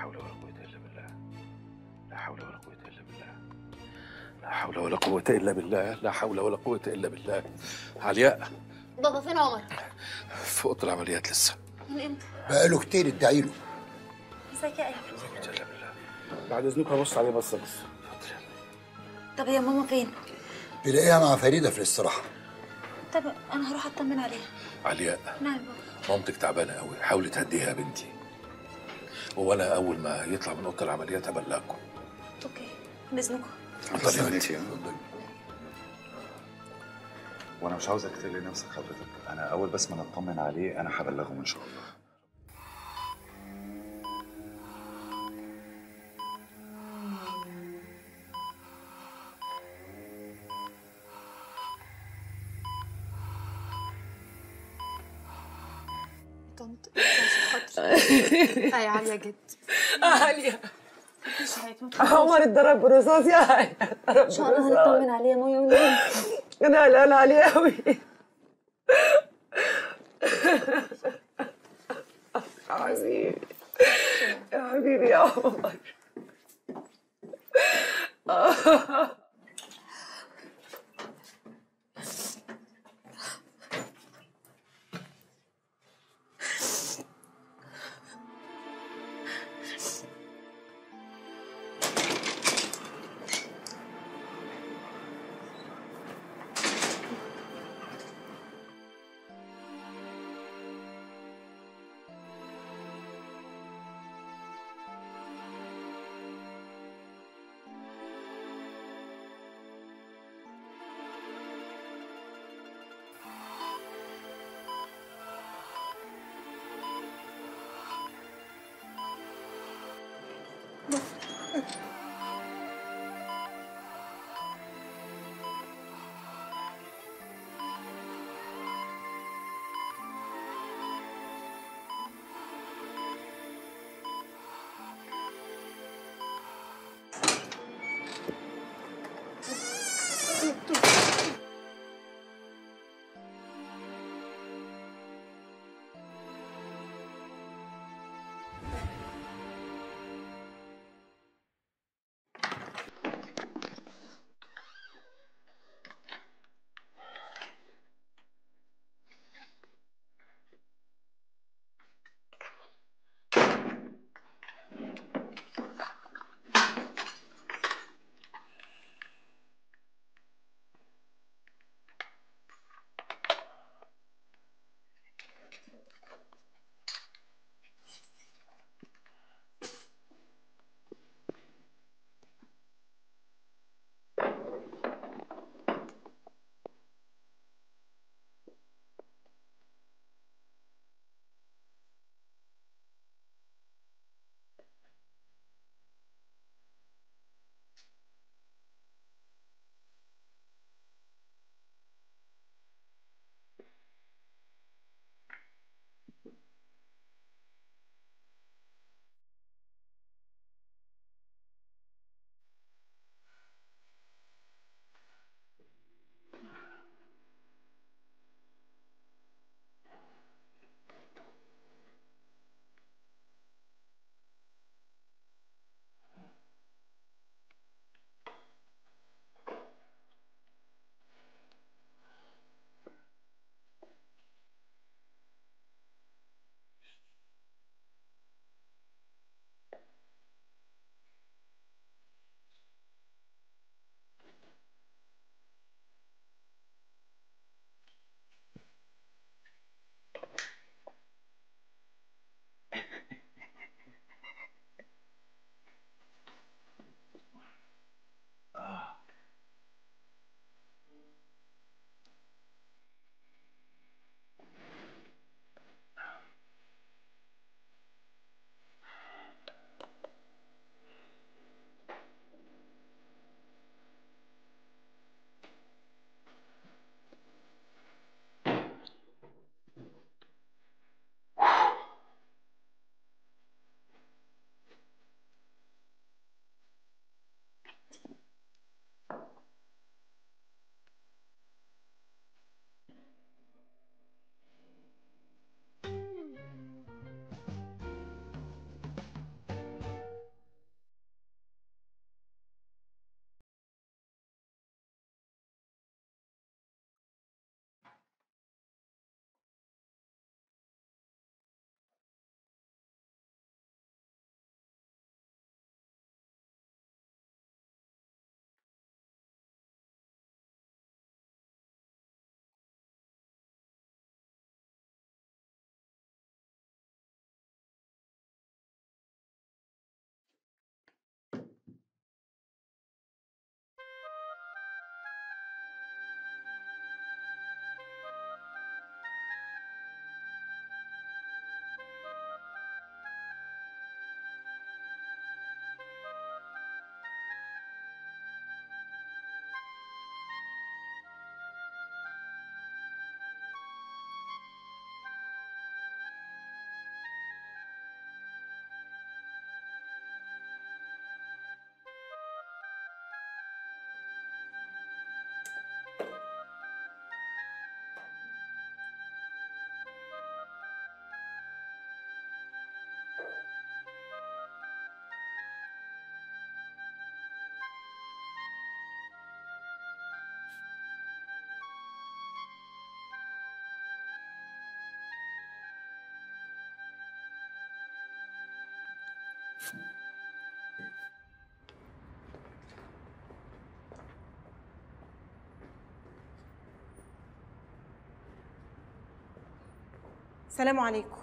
حول ولا قوة إلا بالله لا حول ولا قوة إلا بالله لا حول ولا قوة إلا بالله لا حول ولا قوة إلا بالله علياء بابا فين عمر؟ في أوضة العمليات لسه من امتى؟ بقاله كتير ادعي له ازيك يا ايمن؟ لا قوة إلا بالله بعد اذنك هبص عليه بس بس طب هي ماما فين؟ تلاقيها مع فريده في الاستراحه طب انا هروح اطمن عليها علياء نعم بابا مامتك تعبانة قوي حاولي تهديها يا بنتي وأنا أول ما يطلع من أوضة العمليات هبلغكم اوكي باذنكم اتفضلي يا بنتي استنيتي، ها؟ وانا مش عاوزك تقلق نفسك حضرتك انا اول بس ما نطمن عليه انا هبلغهم ان شاء الله طنط عشان خاطري هاي عالية جد عالية مش هيتموت عمر اتضرب برصاص يا عالية اتضرب ان شاء الله هنطمن عليه يا ماما وننام انا قلقانة عليه قوي حبيبي يا حبيبي يا عمر السلام عليكم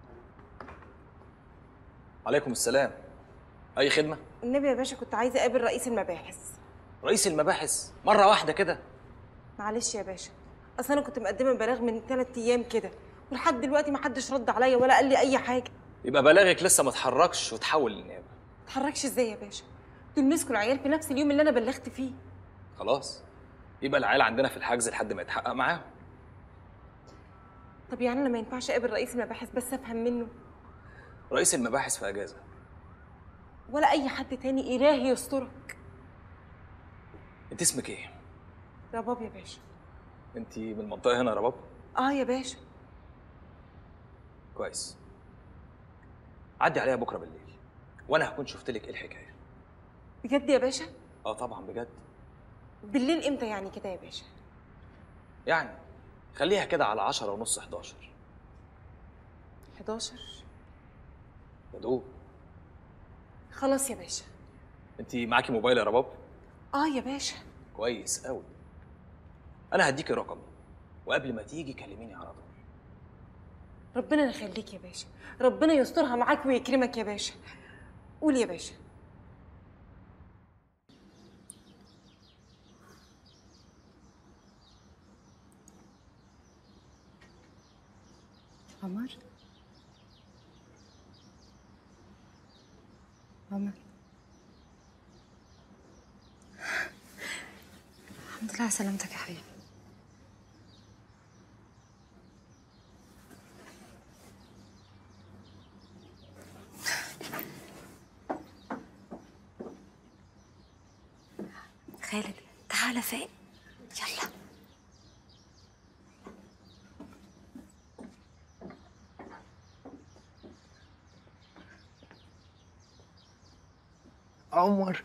عليكم السلام اي خدمه النبي يا باشا كنت عايزه اقابل رئيس المباحث رئيس المباحث مره واحده كده معلش يا باشا اصل انا كنت مقدمه بلاغ من ثلاث ايام كده ولحد دلوقتي ما حدش رد عليا ولا قال لي اي حاجه يبقى بلاغك لسه ما اتحركش وتحول للنيابه اتحركش ازاي يا باشا دول مسكوا العيال في نفس اليوم اللي انا بلغت فيه خلاص يبقى العيال عندنا في الحجز لحد ما يتحقق معاهم طب يعني انا ما ينفعش اقابل رئيس المباحث بس افهم منه رئيس المباحث في اجازه ولا اي حد تاني الهي يسترك انت اسمك ايه رباب يا باشا انت من المنطقه هنا يا رباب اه يا باشا كويس عدي عليها بكره بالليل وانا هكون شفت لك ايه الحكايه بجد يا باشا اه طبعا بجد بالليل امتى يعني كده يا باشا يعني خليها كده على 10 ونص 11 11 يا دوب خلاص يا باشا انت معاكي موبايل يا رباب اه يا باشا كويس قوي انا هديكي رقمي وقبل ما تيجي كلميني على طول ربنا يخليك يا باشا ربنا يسترها معاك ويكرمك يا باشا قول يا باشا عمر عمر الحمد لله على سلامتك يا حبيبي خالد تعالى فين يلا عمر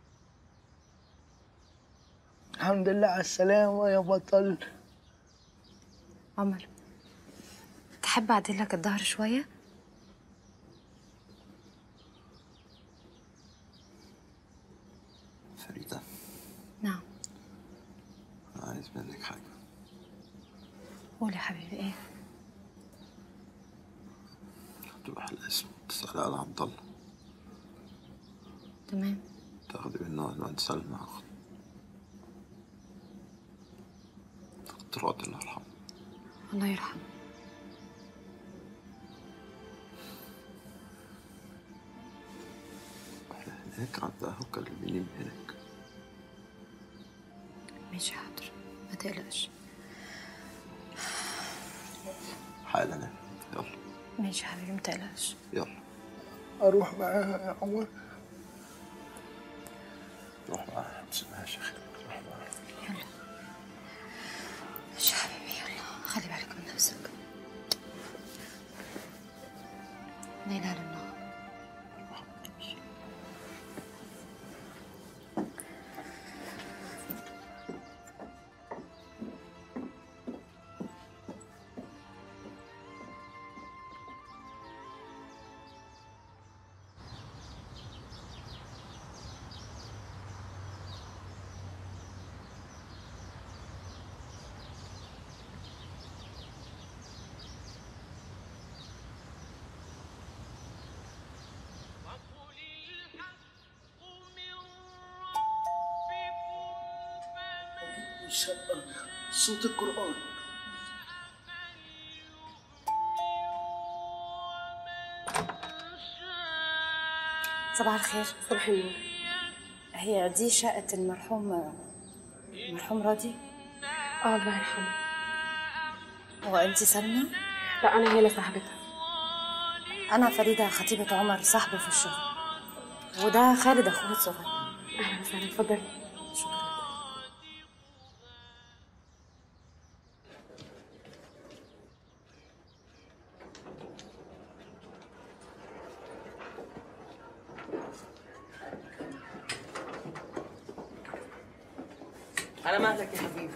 الحمد لله على السلامة يا بطل عمر تحب اعدل لك الظهر شويه فريدة نعم أنا عايز منك حاجة قول يا حبيبي ايه تروح الاسم تسأل على عبد الله تمام تاخدي منه عنوان سلمى أخت اختراط الله يرحمه الله يرحمه احنا هناك عندها وكلميني من هناك ماشي حاضر ما تقلقش حالا يلا ماشي يا حبيبي ما تقلقش يلا أروح معاها يا عمر روح معاها ما تسيبهاش يا أخي روح معاها يلا ماشي يا حبيبي يلا خلي بالك من نفسك لا اله الا الله صوت القرآن صباح الخير صباح النور هي دي شقة المرحوم المرحوم راضي؟ اه الله يرحمه هو انت سلمى؟ لا انا هي اللي صاحبتها أنا فريدة خطيبة عمر صاحبه في الشغل وده خالد أخوه الصغير اهلا وسهلا اتفضلي شكرا على مهلك يا حبيبي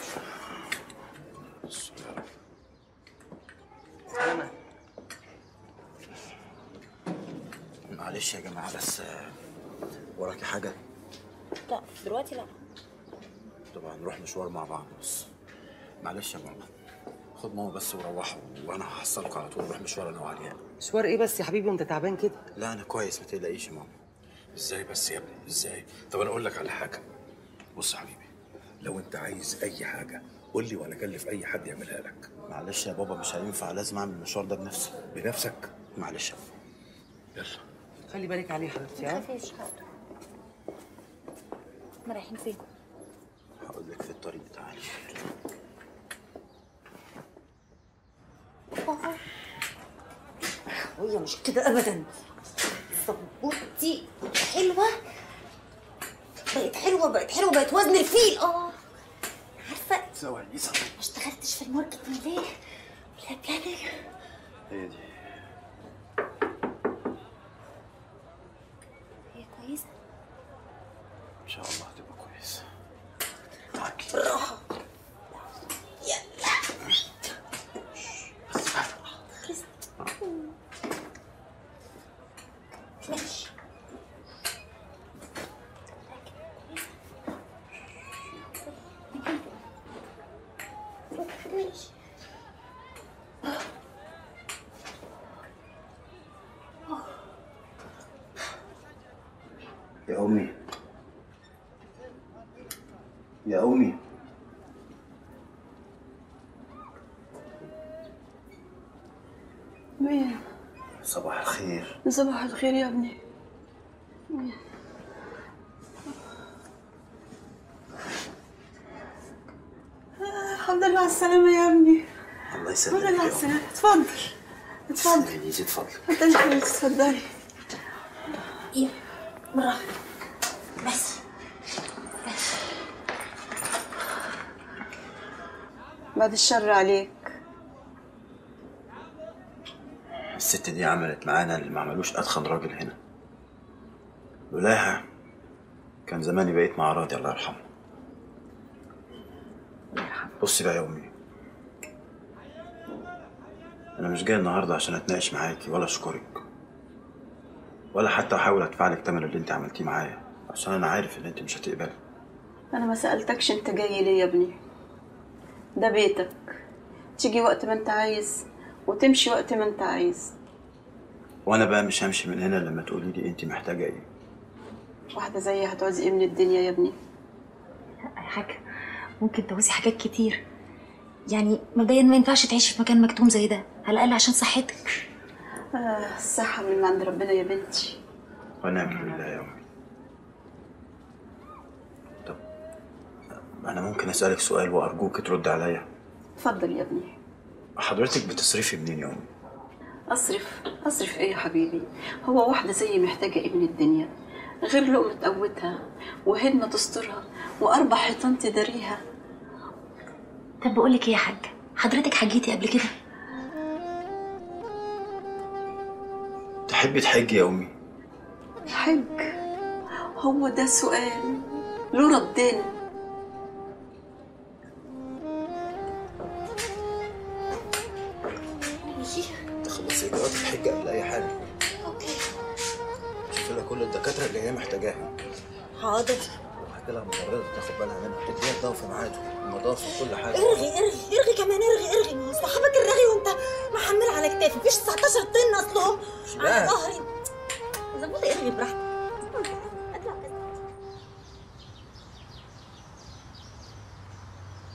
على مهلك معلش يا جماعه بس آه، وراكي حاجه لا دلوقتي لا طبعا نروح مشوار مع بعض بس معلش يا ماما خد ماما بس وروحوا وانا هحصلكوا على طول نروح مشوار انا وعلياء مشوار ايه بس يا حبيبي وانت تعبان كده لا انا كويس ما تقلقيش يا ماما ازاي بس يا ابني ازاي طب انا اقول لك على حاجه بص يا حبيبي لو انت عايز اي حاجه قول لي وانا اكلف اي حد يعملها لك معلش يا بابا مش هينفع لازم اعمل المشوار ده بنفسي بنفسك معلش يا يلا خلي بالك عليه يا حبيبتي ها مفيش حاضر احنا رايحين فين؟ هقول لك في الطريق تعالي وهي مش كده ابدا صبوتي حلوه بقت حلوه بقت حلوه بقت وزن الفيل اه عارفه ثواني ما اشتغلتش في الماركتنج ليه؟ ولا بلاننج هي دي هي كويسه ان شاء الله هتبقى كويسه بالراحه ماشي ماشي يا امي يا امي مين؟ صباح الخير صباح الخير يا ابني مين؟ آه، الحمد لله على السلامة يا ابني الله الحمد لله يسلمك على يا السلامة اتفضل اتفضل امي يزيد فضلك اتفضلي يا حبيبتي اتفضلي ايه بالراحه بس بعد الشر عليك الست دي عملت معانا اللي ما عملوش اتخن راجل هنا لولاها كان زماني بقيت مع راضي الله يرحمه بصي بقى يا امي انا مش جاي النهارده عشان اتناقش معاكي ولا اشكرك ولا حتى احاول ادفع لك تمن اللي انت عملتيه معايا عشان انا عارف ان انت مش هتقبلي انا ما سألتكش انت جاي ليه يا ابني ده بيتك تيجي وقت ما انت عايز وتمشي وقت ما انت عايز وانا بقى مش همشي من هنا لما تقولي لي انت محتاجه ايه واحدة زيي هتعوز ايه من الدنيا يا ابني لا يا حاجة ممكن تعوزي حاجات كتير يعني مبدئيا ما ينفعش تعيشي في مكان مكتوم زي ده على الأقل عشان صحتك آه الصحة من عند ربنا يا بنتي ونعم بالله يا امي طب انا ممكن اسالك سؤال وارجوك ترد عليا اتفضل يا ابني حضرتك بتصرفي منين يا امي اصرف اصرف ايه يا حبيبي هو واحدة زيي محتاجة ايه من الدنيا غير لقمة قوتها وهدمة تسترها وأربع حيطان تداريها طب بقول لك ايه يا حاجة حضرتك حجيتي قبل كده تحبي تحجي يا امي حج هو ده سؤال له ردين ماشي تخلصي اجراءات الحج قبل اي حاجه اوكي شوفي لها كل الدكاتره اللي هي محتاجاها حاضر وحكي لها ممرضه تاخد بالها منها تديها الدواء في ميعاده النظافه وكل حاجه ارغي ارغي ارغي كمان ارغي ارغي ما هو صاحبك الرغي وانت محمل على كتافي مفيش 19 طن اصلهم على بقى. ظهري ظبطي ارغي براحتك